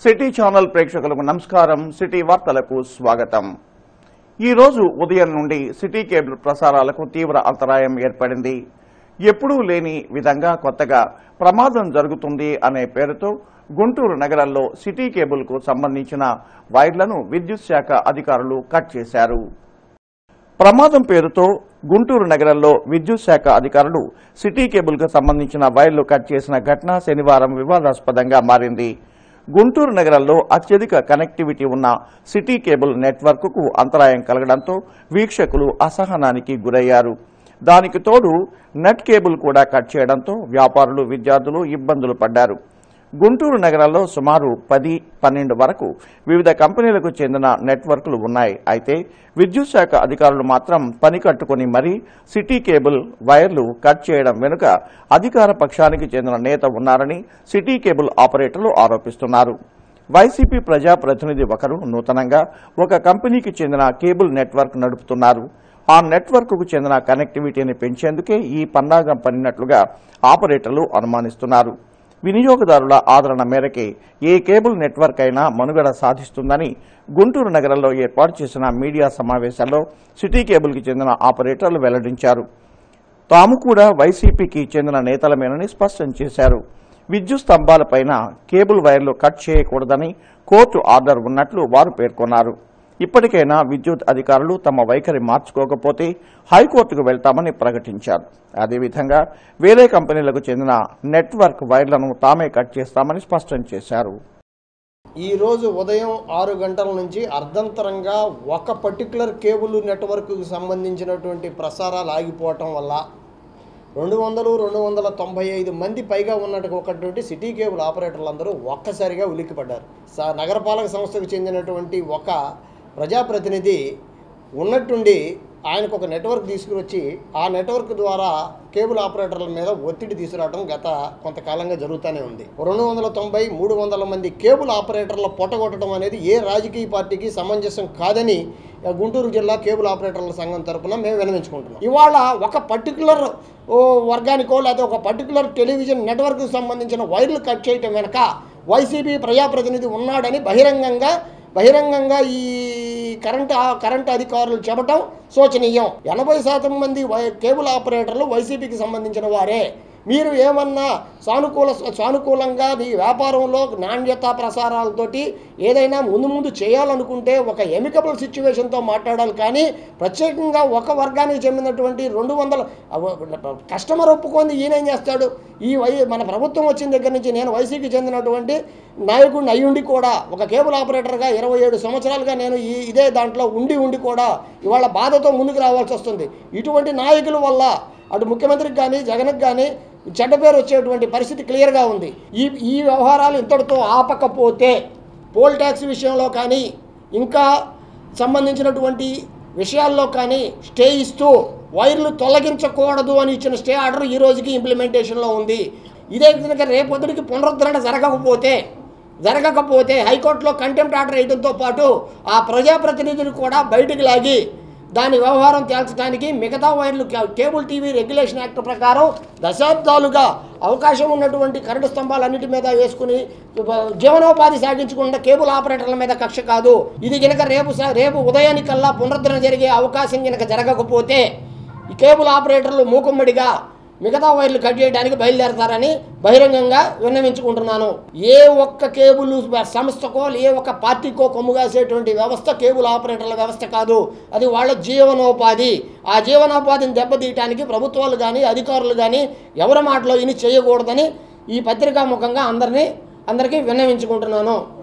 city channel ప్రేక్షకులకు నమస్కారం city వార్తలకు స్వాగతం ఈ రోజు ఉదయం నుండి సిటీ కేబుల్ ప్రసారాలకు తీవ్ర అంతరాయం ఏర్పడింది ఎప్పుడూ లేని విధంగా కొత్తగా ప్రమాదం జరుగుతుంది అనే పేరుతో గుంటూరు నగరంలో సిటీ కేబుల్కు సంబంధించిన వైర్లను విద్యుత్ శాఖ అధికారులు కట్ చేశారు ప్రమాదం పేరుతో గుంటూరు నగరంలో విద్యుత్ శాఖ అధికారులు సిటీ కేబుల్ కు సంబంధించిన వైర్లు కట్ చేసిన ఘటన శనివారం వివాదాస్పదంగా మారింది గుంటూరు నగరంలో అత్యధిక కనెక్టివిటీ ఉన్న సిటీ కేబుల్ నెట్వర్క్ కు అంతరాయం కలగడంతో వీక్షకులు అసహనానికి గురయ్యారు దానికి తోడు నెట్ కేబుల్ కూడా కట్ చేయడంతో వ్యాపారులు విద్యార్థులు ఇబ్బందులు పడ్డారు గుంటూరు నగరంలో సుమారు పది పన్నెండు వరకు వివిధ కంపెనీలకు చెందిన నెట్వర్క్లు ఉన్నాయి అయితే విద్యుత్ శాఖ అధికారులు మాత్రం పని కట్టుకుని మరీ సిటీ కేబుల్ వైర్లు కట్ చేయడం వెనుక అధికార పక్షానికి చెందిన నేత ఉన్నారని సిటీ కేబుల్ ఆపరేటర్లు ఆరోపిస్తున్నారు వైసీపీ ప్రజాప్రతినిధి ఒకరు నూతనంగా ఒక కంపెనీకి చెందిన కేబుల్ నెట్వర్క్ నడుపుతున్నారు ఆ నెట్వర్క్కు చెందిన కనెక్టివిటీని పెంచేందుకే ఈ పన్నాగం పన్నినట్లుగా ఆపరేటర్లు అనుమానిస్తున్నారు వినియోగదారుల ఆదరణ మేరకే ఏ కేబుల్ నెట్వర్క్ అయినా మనుగడ సాధిస్తుందని గుంటూరు నగరంలో ఏర్పాటు చేసిన మీడియా సమావేశాల్లో సిటీ కేబుల్కి చెందిన ఆపరేటర్లు వెల్లడించారు తాము కూడా వైసీపీకి చెందిన నేతలమేనని స్పష్టం చేశారు విద్యుత్ స్తంభాలపైన కేబుల్ వైర్లు కట్ చేయకూడదని కోర్టు ఆర్డర్ ఉన్నట్లు వారు పేర్కొన్నారు ఇప్పటికైనా విద్యుత్ అధికారులు తమ వైఖరి మార్చుకోకపోతే హైకోర్టుకు వెళ్తామని ప్రకటించారు అదేవిధంగా వేరే కంపెనీలకు చెందిన నెట్వర్క్ వైర్లను తామే కట్ చేస్తామని స్పష్టం చేశారు ఈరోజు ఉదయం ఆరు గంటల నుంచి అర్ధంతరంగా ఒక పర్టికులర్ కేబుల్ నెట్వర్క్కు సంబంధించినటువంటి ప్రసారాలు ఆగిపోవటం వల్ల రెండు వందలు రెండు వందల తొంభై ఐదు మంది పైగా ఉన్నట్టు ఒకటువంటి సిటీ కేబుల్ ఆపరేటర్లు అందరూ ఒక్కసారిగా ఉలిక్కిపడ్డారు స నగరపాలక సంస్థకు చెందినటువంటి ఒక ప్రజాప్రతినిధి ఉన్నట్టుండి ఆయనకు ఒక నెట్వర్క్ తీసుకువచ్చి ఆ నెట్వర్క్ ద్వారా కేబుల్ ఆపరేటర్ల మీద ఒత్తిడి తీసుకురావడం గత కొంతకాలంగా జరుగుతూనే ఉంది రెండు వందల తొంభై మూడు వందల మంది కేబుల్ ఆపరేటర్ల పొట్టగొట్టడం అనేది ఏ రాజకీయ పార్టీకి సమంజసం కాదని ఆ, గుంటూరు జిల్లా కేబుల్ ఆపరేటర్ల సంఘం తరపున మేము వినవించుకుంటున్నాం ఇవాళ ఒక పర్టికులర్ వర్గానికో లేదా ఒక పర్టికులర్ టెలివిజన్ నెట్వర్క్కి సంబంధించిన వైర్లు కట్ చేయటం వెనక వైసీపీ ప్రజాప్రతినిధి ఉన్నాడని బహిరంగంగా బహిరంగంగా ఈ కరెంట్ కరెంట్ అధికారులు చెప్పటం శోచనీయం ఎనభై శాతం మంది వై- కేబుల్ ఆపరేటర్లు వైసీపీకి సంబంధించిన వారే మీరు ఏమన్నా సానుకూల సానుకూలంగా ఈ వ్యాపారంలో నాణ్యత ప్రసారాలతోటి ఏదైనా ముందు ముందు చేయాలనుకుంటే ఒక ఎమికబుల్ సిచ్యువేషన్తో మాట్లాడాలి కానీ ప్రత్యేకంగా ఒక వర్గానికి చెందినటువంటి రెండు వందల కస్టమర్ ఒప్పుకుంది ఈయనేం చేస్తాడు ఈ వై మన ప్రభుత్వం వచ్చిన దగ్గర నుంచి నేను వైసీపీకి చెందినటువంటి నాయకుడిని అయ్యుండి కూడా ఒక కేబుల్ ఆపరేటర్గా ఇరవై ఏడు సంవత్సరాలుగా నేను ఈ ఇదే దాంట్లో ఉండి ఉండి కూడా ఇవాళ బాధతో ముందుకు రావాల్సి వస్తుంది ఇటువంటి నాయకుల వల్ల అటు ముఖ్యమంత్రికి కానీ జగన్కి కానీ చెడ్డ పేరు వచ్చేటువంటి పరిస్థితి క్లియర్గా ఉంది ఈ ఈ వ్యవహారాలు ఇంతటితో ఆపకపోతే పోల్ ట్యాక్స్ విషయంలో కానీ ఇంకా సంబంధించినటువంటి విషయాల్లో కానీ స్టే ఇస్తూ వైర్లు తొలగించకూడదు అని ఇచ్చిన స్టే ఆర్డర్ ఈ రోజుకి ఇంప్లిమెంటేషన్లో ఉంది ఇదే కనుక రేపొద్దుడికి పునరుద్ధరణ జరగకపోతే జరగకపోతే హైకోర్టులో కంటెంప్ట్ ఆర్డర్ వేయడంతో పాటు ఆ ప్రజాప్రతినిధులు కూడా బయటికి లాగి దాని వ్యవహారం తేల్చడానికి మిగతా వైర్లు కే- కేబుల్ టీవీ రెగ్యులేషన్ యాక్ట్ ప్రకారం దశాబ్దాలుగా అవకాశం ఉన్నటువంటి కరెంటు స్తంభాలన్నిటి మీద వేసుకుని జీవనోపాధి సాగించకుండా కేబుల్ ఆపరేటర్ల మీద కక్ష కాదు ఇది కనుక రేపు స- రేపు ఉదయానికల్లా పునరుద్ధరణ జరిగే అవకాశం కనుక జరగకపోతే ఈ కేబుల్ ఆపరేటర్లు మూకుమ్మడిగా మిగతా వైర్లు కట్ చేయడానికి బయలుదేరతారని బహిరంగంగా విన్నవించుకుంటున్నాను ఏ ఒక్క కేబుల్ సంస్థకో ఏ ఒక్క పార్టీకో కొమ్ముగాసేటువంటి వ్యవస్థ కేబుల్ ఆపరేటర్ల వ్యవస్థ కాదు అది వాళ్ళ జీవనోపాధి ఆ జీవనోపాధిని దెబ్బతీయటానికి ప్రభుత్వాలు కానీ అధికారులు కానీ ఎవరి మాటలో ఇని చేయకూడదని ఈ పత్రికా ముఖంగా అందరినీ అందరికీ విన్నవించుకుంటున్నాను